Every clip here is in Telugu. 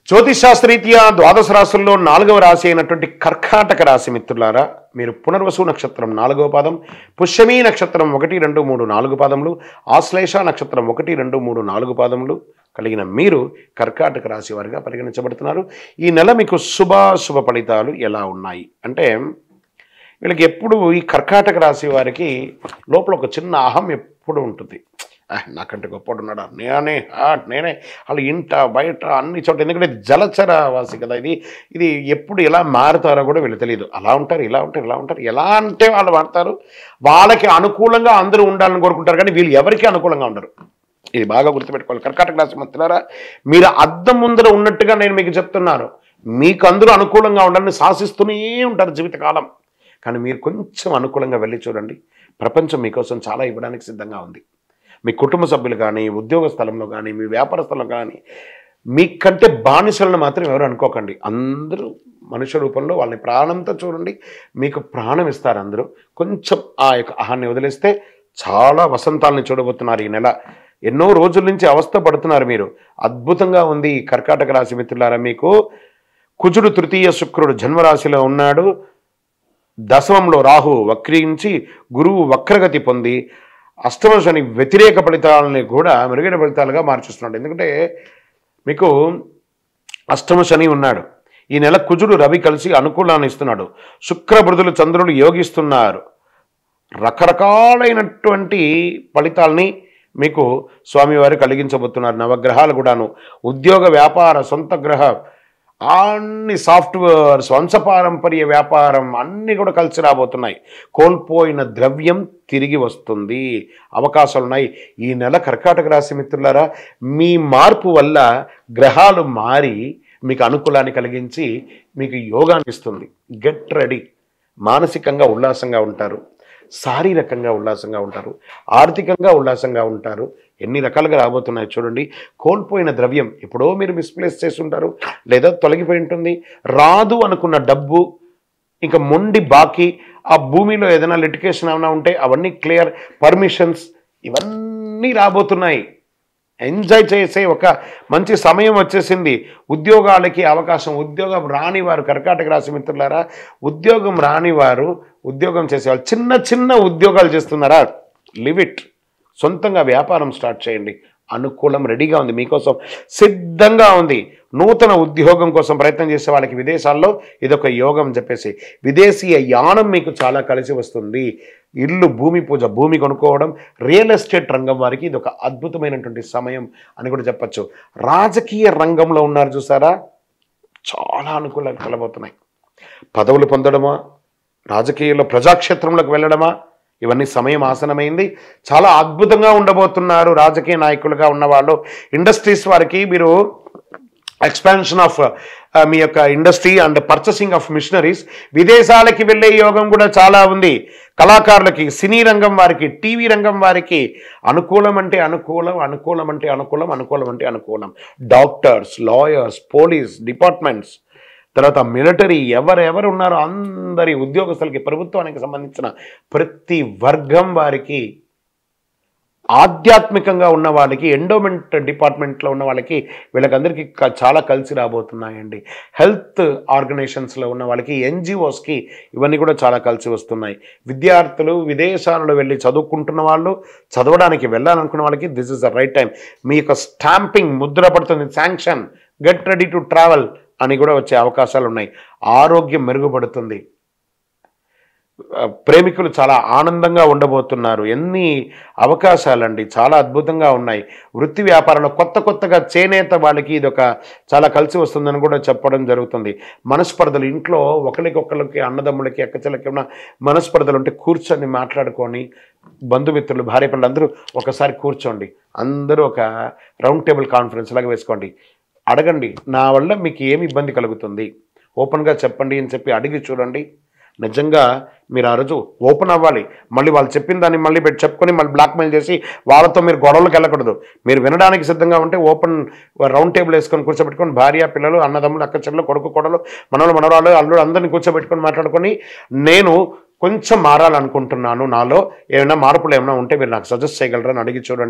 జ్యోతిశాస్త్రరీత్యా ద్వాదశ రాశుల్లో నాలుగవ రాశి అయినటువంటి కర్కాటక రాశి మిత్రులారా మీరు పునర్వసు నక్షత్రం నాలుగవ పాదం పుష్యమీ నక్షత్రం ఒకటి రెండు మూడు నాలుగు పాదములు ఆశ్లేష నక్షత్రం ఒకటి రెండు మూడు నాలుగు పాదములు కలిగిన మీరు కర్కాటక రాశి వారిగా పరిగణించబడుతున్నారు ఈ నెల మీకు శుభాశుభ ఫలితాలు ఎలా ఉన్నాయి అంటే వీళ్ళకి ఎప్పుడు ఈ కర్కాటక రాశి వారికి లోపల ఒక చిన్న అహం ఎప్పుడు ఉంటుంది "ఆ, నాకంటే గొప్పడు ఉన్నాడా నేనే ఆ, నేనే వాళ్ళు ఇంట బయట అన్ని చోట్ల ఎందుకంటే ఇది జలచర వాసి కదా ఇది ఇది ఎప్పుడు ఎలా మారుతారో కూడా వీళ్ళు తెలియదు అలా ఉంటారు ఇలా ఉంటారు ఇలా ఉంటారు ఎలా అంటే వాళ్ళు మారుతారు వాళ్ళకి అనుకూలంగా అందరూ ఉండాలని కోరుకుంటారు కానీ వీళ్ళు ఎవరికి అనుకూలంగా ఉండరు ఇది బాగా గుర్తుపెట్టుకోవాలి కర్కాటక రాశి మిత్రులారా మీరు అద్దం ముందర ఉన్నట్టుగా నేను మీకు చెప్తున్నాను మీకు అందరూ అనుకూలంగా ఉండాలని శాసిస్తూనే ఉంటారు జీవితకాలం కానీ మీరు కొంచెం అనుకూలంగా వెళ్ళి చూడండి ప్రపంచం మీకోసం చాలా ఇవ్వడానికి సిద్ధంగా ఉంది మీ కుటుంబ సభ్యులు కానీ ఉద్యోగ స్థలంలో కానీ మీ వ్యాపార స్థలంలో కానీ మీకంటే బానిసలను మాత్రం ఎవరు అనుకోకండి అందరూ మనుష్య రూపంలో వాళ్ళని ప్రాణంతో చూడండి మీకు ప్రాణం ఇస్తారు అందరూ కొంచెం ఆ యొక్క ఆహాన్ని వదిలేస్తే చాలా వసంతాలని చూడబోతున్నారు ఈ నెల ఎన్నో రోజుల నుంచి అవస్థ పడుతున్నారు మీరు అద్భుతంగా ఉంది ఈ కర్కాటక రాశి మిత్రులారా మీకు కుజుడు తృతీయ శుక్రుడు జన్మరాశిలో ఉన్నాడు దశమంలో రాహు వక్రించి గురువు వక్రగతి పొంది అష్టమ శని వ్యతిరేక ఫలితాలని కూడా మెరుగైన ఫలితాలుగా మార్చేస్తున్నాడు ఎందుకంటే మీకు అష్టమ శని ఉన్నాడు ఈ నెల కుజుడు రవి కలిసి అనుకూలాన్ని ఇస్తున్నాడు శుక్ర బుధులు చంద్రులు యోగిస్తున్నారు రకరకాలైనటువంటి ఫలితాల్ని మీకు స్వామివారు కలిగించబోతున్నారు నవగ్రహాలు కూడాను ఉద్యోగ వ్యాపార సొంత గ్రహ అన్ని సాఫ్ట్వేర్స్ వంశపారంపర్య వ్యాపారం అన్నీ కూడా కలిసి రాబోతున్నాయి కోల్పోయిన ద్రవ్యం తిరిగి వస్తుంది అవకాశాలు ఉన్నాయి ఈ నెల కర్కాటక రాశి మిత్రులారా మీ మార్పు వల్ల గ్రహాలు మారి మీకు అనుకూలాన్ని కలిగించి మీకు యోగాన్ని ఇస్తుంది గెట్ రెడీ మానసికంగా ఉల్లాసంగా ఉంటారు శారీరకంగా ఉల్లాసంగా ఉంటారు ఆర్థికంగా ఉల్లాసంగా ఉంటారు ఎన్ని రకాలుగా రాబోతున్నాయి చూడండి కోల్పోయిన ద్రవ్యం ఎప్పుడో మీరు మిస్ప్లేస్ చేసి ఉంటారు లేదా తొలగిపోయి ఉంటుంది రాదు అనుకున్న డబ్బు ఇంకా మొండి బాకీ ఆ భూమిలో ఏదైనా లిటికేషన్ ఏమైనా ఉంటే అవన్నీ క్లియర్ పర్మిషన్స్ ఇవన్నీ రాబోతున్నాయి ఎంజాయ్ చేసే ఒక మంచి సమయం వచ్చేసింది ఉద్యోగాలకి అవకాశం ఉద్యోగం రాని వారు కర్కాటక రాశి మిత్రులారా ఉద్యోగం రాని వారు ఉద్యోగం చేసేవాళ్ళు చిన్న చిన్న ఉద్యోగాలు చేస్తున్నారా లివ్ ఇట్ సొంతంగా వ్యాపారం స్టార్ట్ చేయండి అనుకూలం రెడీగా ఉంది మీకోసం సిద్ధంగా ఉంది నూతన ఉద్యోగం కోసం ప్రయత్నం చేసే వాళ్ళకి విదేశాల్లో ఇదొక యోగం అని చెప్పేసి విదేశీయ యానం మీకు చాలా కలిసి వస్తుంది ఇల్లు భూమి పూజ భూమి కొనుక్కోవడం రియల్ ఎస్టేట్ రంగం వారికి ఇది ఒక అద్భుతమైనటువంటి సమయం అని కూడా చెప్పచ్చు రాజకీయ రంగంలో ఉన్నారు చూసారా చాలా అనుకూలంగా కలబోతున్నాయి పదవులు పొందడమా రాజకీయాల్లో ప్రజాక్షేత్రంలోకి వెళ్ళడమా ఇవన్నీ సమయం ఆసనమైంది చాలా అద్భుతంగా ఉండబోతున్నారు రాజకీయ నాయకులుగా ఉన్నవాళ్ళు ఇండస్ట్రీస్ వారికి మీరు ఎక్స్పాన్షన్ ఆఫ్ మీ యొక్క industry and purchasing of machineries విదేశాలకి వెళ్ళే యోగం కూడా చాలా ఉంది కళాకారులకి సినీ రంగం వారికి టీవీ రంగం వారికి అనుకూలం అంటే అనుకూలం అనుకూలం అంటే అనుకూలం అనుకూలం అంటే అనుకూలం డాక్టర్స్ లాయర్స్ పోలీస్ డిపార్ట్మెంట్స్ తర్వాత మిలిటరీ ఎవరెవరు ఉన్నారో అందరి ఉద్యోగస్తులకి ప్రభుత్వానికి సంబంధించిన ప్రతి వర్గం వారికి ఆధ్యాత్మికంగా ఉన్న వాళ్ళకి ఎండోమెంట్ డిపార్ట్మెంట్లో ఉన్న వాళ్ళకి వీళ్ళకందరికీ క- చాలా కలిసి రాబోతున్నాయండి హెల్త్ ఆర్గనైజేషన్స్లో ఉన్న వాళ్ళకి ఎన్జిఓస్కి ఇవన్నీ కూడా చాలా కలిసి వస్తున్నాయి విద్యార్థులు విదేశాలలో వెళ్ళి చదువుకుంటున్న వాళ్ళు చదవడానికి వెళ్ళాలనుకున్న వాళ్ళకి this is the right time మీ యొక్క స్టాంపింగ్ ముద్ర పడుతుంది sanction get ready to travel అని కూడా వచ్చే అవకాశాలు ఉన్నాయి ఆరోగ్యం మెరుగుపడుతుంది ఆ, ప్రేమికులు చాలా ఆనందంగా ఉండబోతున్నారు ఎన్ని అవకాశాలండి చాలా అద్భుతంగా ఉన్నాయి వృత్తి వ్యాపారంలో కొత్త కొత్తగా చేనేత వాళ్ళకి ఇది ఒక చాలా కలిసి వస్తుందని కూడా చెప్పడం జరుగుతుంది మనస్పర్ధలు ఇంట్లో ఒకరికొకరికి అన్నదమ్ములకి అక్కచెల్లకి ఉన్న మనస్పర్ధలు ఉంటే కూర్చొని మాట్లాడుకొని బంధుమిత్రులు భార్య పిల్లలు అందరూ ఒకసారి కూర్చోండి అందరూ ఒక రౌండ్ టేబుల్ కాన్ఫరెన్స్ లాగా వేసుకోండి అడగండి నా వల్ల మీకు ఏమి ఇబ్బంది కలుగుతుంది ఓపెన్గా చెప్పండి అని చెప్పి అడిగి చూడండి నిజంగా మీరు ఆ రోజు ఓపెన్ అవ్వాలి మళ్ళీ వాళ్ళు చెప్పిన దాన్ని మళ్ళీ పెట్టి చెప్పుకొని మళ్ళీ బ్లాక్మెయిల్ చేసి వాళ్ళతో మీరు గొడవలకు వెళ్ళకూడదు మీరు వినడానికి సిద్ధంగా ఉంటే ఓపెన్ రౌండ్ టేబుల్ వేసుకొని కూర్చోబెట్టుకొని భార్య పిల్లలు అన్నదమ్ములు అక్క చెల్లెలు కొడుకు కొడలు మనవలు మనవరాలు అల్లుడు అందరిని కూర్చోబెట్టుకొని మాట్లాడుకొని నేను కొంచెం మారాలనుకుంటున్నాను నాలో ఏమైనా మార్పులు ఏమైనా ఉంటే మీరు నాకు సజెస్ట్ చేయగలరని అడిగి చూడండి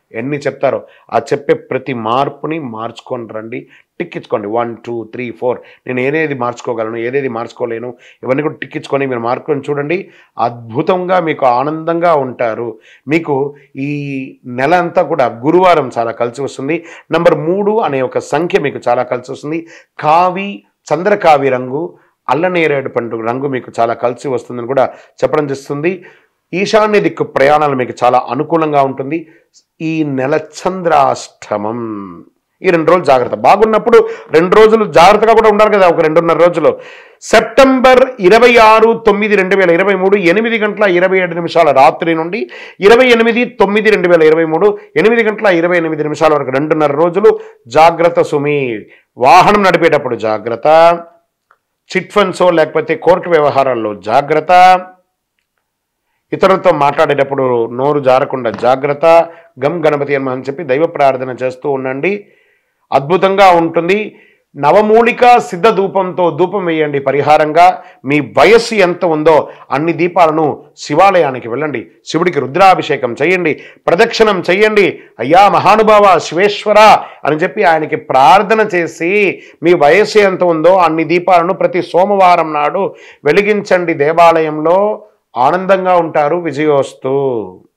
ఎన్ని చెప్తారో ఆ చెప్పే ప్రతి మార్పుని మార్చుకొని రండి టిక్కించుకోండి వన్ టూ త్రీ ఫోర్ నేను ఏదేది మార్చుకోగలను ఏదేది మార్చుకోలేను ఇవన్నీ కూడా టిక్కించుకొని మీరు మార్చుకొని చూడండి అద్భుతంగా మీకు ఆనందంగా ఉంటారు మీకు ఈ నెల అంతా కూడా గురువారం చాలా కలిసి వస్తుంది నంబర్ మూడు అనే ఒక సంఖ్య మీకు చాలా కలిసి వస్తుంది కావి చంద్రకావి రంగు అల్లనేరేడు పండు రంగు మీకు చాలా కలిసి వస్తుందని కూడా చెప్పడం చేస్తుంది ఈశాన్య దిక్కు ప్రయాణాలు మీకు చాలా అనుకూలంగా ఉంటుంది ఈ నెల చంద్రాష్టమం ఈ రెండు రోజులు జాగ్రత్త బాగున్నప్పుడు రెండు రోజులు జాగ్రత్తగా కూడా ఉండాలి కదా ఒక రెండున్నర రోజులు సెప్టెంబర్ ఇరవై ఆరు తొమ్మిది రెండు వేల ఇరవై మూడు ఎనిమిది గంటల ఇరవై ఏడు నిమిషాల రాత్రి నుండి ఇరవై ఎనిమిది తొమ్మిది రెండు వేల ఇరవై మూడు ఎనిమిది గంటల ఇరవై ఎనిమిది నిమిషాల వరకు రెండున్నర రోజులు జాగ్రత్త సుమి వాహనం నడిపేటప్పుడు జాగ్రత్త చిట్ ఫండ్సో లేకపోతే కోర్టు వ్యవహారాల్లో జాగ్రత్త ఇతరులతో మాట్లాడేటప్పుడు నోరు జారకుండా జాగ్రత్త గమ్ గణపతి అని అని చెప్పి దైవ ప్రార్థన చేస్తూ ఉండండి అద్భుతంగా ఉంటుంది నవమూలిక సిద్ధ ధూపంతో ధూపం వేయండి పరిహారంగా మీ వయస్సు ఎంత ఉందో అన్ని దీపాలను శివాలయానికి వెళ్ళండి శివుడికి రుద్రాభిషేకం చేయండి ప్రదక్షిణం చేయండి అయ్యా మహానుభావ శివేశ్వర అని చెప్పి ఆయనకి ప్రార్థన చేసి మీ వయస్సు ఎంత ఉందో అన్ని దీపాలను ప్రతి సోమవారం నాడు వెలిగించండి దేవాలయంలో ఆనందంగా ఉంటారు విజయోస్తు